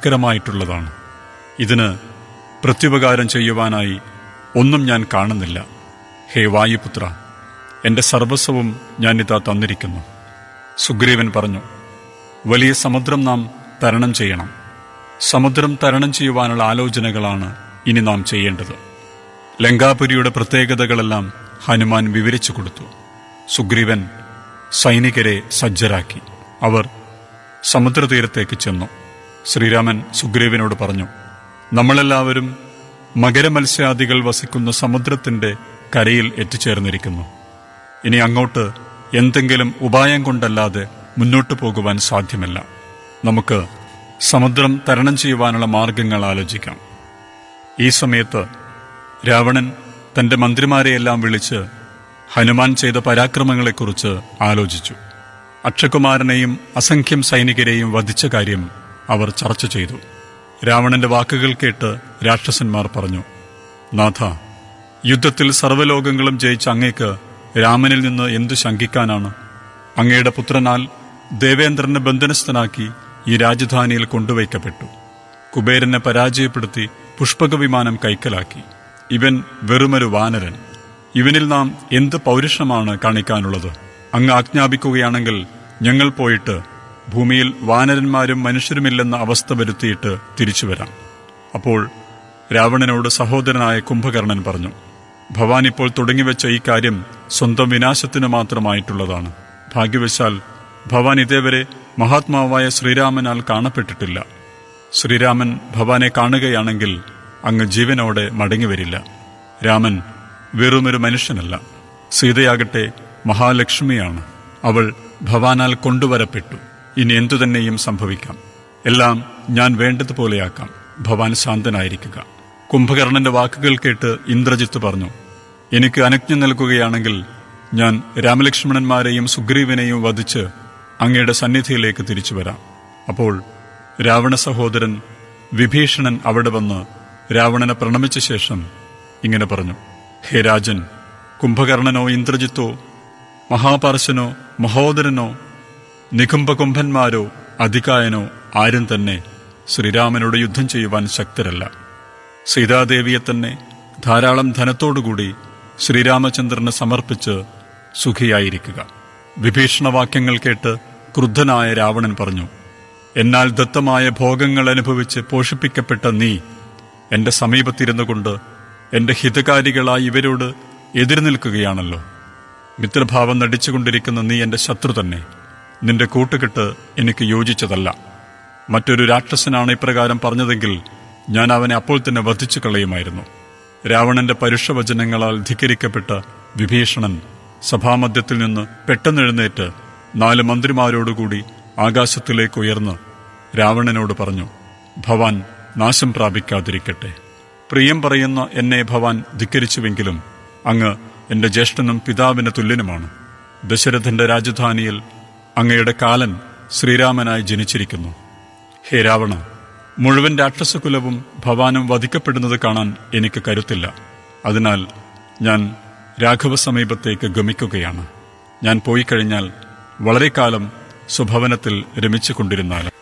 ദുഷ്കരമായിട്ടുള്ളതാണ് ഇതിന് പ്രത്യുപകാരം ചെയ്യുവാനായി ഒന്നും ഞാൻ കാണുന്നില്ല ഹേ വായുപുത്ര എന്റെ സർവസ്വവും ഞാനിതാ തന്നിരിക്കുന്നു സുഗ്രീവൻ പറഞ്ഞു വലിയ സമുദ്രം നാം തരണം ചെയ്യണം സമുദ്രം തരണം ചെയ്യുവാനുള്ള ആലോചനകളാണ് ഇനി നാം ചെയ്യേണ്ടത് ലങ്കാപുരിയുടെ പ്രത്യേകതകളെല്ലാം ഹനുമാൻ വിവരിച്ചു കൊടുത്തു സുഗ്രീവൻ സൈനികരെ സജ്ജരാക്കി അവർ സമുദ്രതീരത്തേക്ക് ചെന്നു ശ്രീരാമൻ സുഗ്രീവനോട് പറഞ്ഞു നമ്മളെല്ലാവരും മകരമത്സ്യാദികൾ വസിക്കുന്ന സമുദ്രത്തിന്റെ കരയിൽ എത്തിച്ചേർന്നിരിക്കുന്നു ഇനി അങ്ങോട്ട് എന്തെങ്കിലും ഉപായം കൊണ്ടല്ലാതെ മുന്നോട്ടു പോകുവാൻ സാധ്യമല്ല നമുക്ക് സമുദ്രം തരണം ചെയ്യുവാനുള്ള മാർഗങ്ങൾ ആലോചിക്കാം ഈ സമയത്ത് രാവണൻ തന്റെ മന്ത്രിമാരെയെല്ലാം വിളിച്ച് ഹനുമാൻ ചെയ്ത പരാക്രമങ്ങളെക്കുറിച്ച് ആലോചിച്ചു അക്ഷകുമാരനെയും അസംഖ്യം സൈനികരെയും വധിച്ച കാര്യം അവർ ചർച്ച ചെയ്തു രാവണന്റെ വാക്കുകൾ കേട്ട് രാക്ഷസന്മാർ പറഞ്ഞു നാഥ യുദ്ധത്തിൽ സർവ്വലോകങ്ങളും ജയിച്ച അങ്ങേക്ക് രാമനിൽ നിന്ന് എന്തു ശങ്കിക്കാനാണ് അങ്ങയുടെ പുത്രനാൽ ദേവേന്ദ്രനെ ബന്ധനസ്ഥനാക്കി ഈ രാജധാനിയിൽ കൊണ്ടുവയ്ക്കപ്പെട്ടു കുബേരനെ പരാജയപ്പെടുത്തി പുഷ്പക വിമാനം കൈക്കലാക്കി ഇവൻ വെറുമൊരു വാനരൻ ഇവനിൽ നാം എന്ത് പൗരുഷമാണ് കാണിക്കാനുള്ളത് അങ്ങ് ആജ്ഞാപിക്കുകയാണെങ്കിൽ ഞങ്ങൾ പോയിട്ട് ഭൂമിയിൽ വാനരന്മാരും മനുഷ്യരുമില്ലെന്ന അവസ്ഥ വരുത്തിയിട്ട് തിരിച്ചു വരാം അപ്പോൾ രാവണനോട് സഹോദരനായ കുംഭകർണൻ പറഞ്ഞു ഭവാൻ ഇപ്പോൾ തുടങ്ങിവെച്ച ഈ കാര്യം സ്വന്തം വിനാശത്തിന് മാത്രമായിട്ടുള്ളതാണ് ഭാഗ്യവശാൽ ഭവാൻ ഇതേവരെ മഹാത്മാവായ ശ്രീരാമനാൽ കാണപ്പെട്ടിട്ടില്ല ശ്രീരാമൻ ഭവാനെ കാണുകയാണെങ്കിൽ അങ്ങ് ജീവനോടെ മടങ്ങിവരില്ല രാമൻ വെറുമൊരു മനുഷ്യനല്ല സീതയാകട്ടെ മഹാലക്ഷ്മിയാണ് അവൾ ഭവാനാൽ കൊണ്ടുവരപ്പെട്ടു ഇനി എന്തു തന്നെയും സംഭവിക്കാം എല്ലാം ഞാൻ വേണ്ടതുപോലെയാക്കാം ഭവാൻ ശാന്തനായിരിക്കുക കുംഭകർണന്റെ വാക്കുകൾ കേട്ട് ഇന്ദ്രജിത്ത് പറഞ്ഞു എനിക്ക് അനുജ്ഞ നൽകുകയാണെങ്കിൽ ഞാൻ രാമലക്ഷ്മണന്മാരെയും സുഗ്രീവനെയും വധിച്ച് അങ്ങയുടെ സന്നിധിയിലേക്ക് തിരിച്ചു വരാം അപ്പോൾ രാവണ സഹോദരൻ വിഭീഷണൻ അവിടെ വന്ന് രാവണനെ പ്രണമിച്ച ശേഷം ഇങ്ങനെ പറഞ്ഞു ഹേ രാജൻ കുംഭകർണനോ ഇന്ദ്രജിത്തോ മഹാപർശനോ മഹോദരനോ നികുംഭകുംഭന്മാരോ അധികായനോ ആരും തന്നെ ശ്രീരാമനോട് യുദ്ധം ചെയ്യുവാൻ ശക്തരല്ല സീതാദേവിയെ തന്നെ ധാരാളം ധനത്തോടുകൂടി ശ്രീരാമചന്ദ്രന് സമർപ്പിച്ച് സുഖിയായിരിക്കുക വിഭീഷണവാക്യങ്ങൾ കേട്ട് ക്രുദ്ധനായ രാവണൻ പറഞ്ഞു എന്നാൽ ദത്തമായ ഭോഗങ്ങൾ അനുഭവിച്ച് പോഷിപ്പിക്കപ്പെട്ട നീ എന്റെ സമീപത്തിരുന്നു കൊണ്ട് എന്റെ ഹിതകാരികളായി ഇവരോട് എതിര് നിൽക്കുകയാണല്ലോ മിത്രഭാവം നടിച്ചുകൊണ്ടിരിക്കുന്ന നീ എന്റെ ശത്രു തന്നെ നിന്റെ കൂട്ടുകെട്ട് എനിക്ക് യോജിച്ചതല്ല മറ്റൊരു രാക്ഷസനാണ് ഇപ്രകാരം പറഞ്ഞതെങ്കിൽ ഞാൻ അവനെ അപ്പോൾ തന്നെ വധിച്ചു കളയുമായിരുന്നു രാവണന്റെ പരുഷവചനങ്ങളാൽ ധിക്കരിക്കപ്പെട്ട വിഭീഷണൻ സഭാമധ്യത്തിൽ നിന്ന് പെട്ടെന്നെഴുന്നേറ്റ് നാല് മന്ത്രിമാരോടുകൂടി ആകാശത്തിലേക്ക് ഉയർന്ന് രാവണനോട് പറഞ്ഞു ഭവാൻ നാശം പ്രാപിക്കാതിരിക്കട്ടെ പ്രിയം പറയുന്ന എന്നെ ഭവാൻ ധിക്കരിച്ചുവെങ്കിലും അങ്ങ് എന്റെ ജ്യേഷ്ഠനും പിതാവിന് തുല്യനുമാണ് ദശരഥന്റെ രാജധാനിയിൽ അങ്ങയുടെ കാലൻ ശ്രീരാമനായി ജനിച്ചിരിക്കുന്നു ഹേ രാവണ മുഴുവൻ രാക്ഷസകുലവും ഭവാനും വധിക്കപ്പെടുന്നത് കാണാൻ എനിക്ക് കരുത്തില്ല അതിനാൽ ഞാൻ രാഘവ സമീപത്തേക്ക് ഗമിക്കുകയാണ് ഞാൻ പോയി കഴിഞ്ഞാൽ വളരെ കാലം സ്വഭവനത്തിൽ രമിച്ചുകൊണ്ടിരുന്നാലും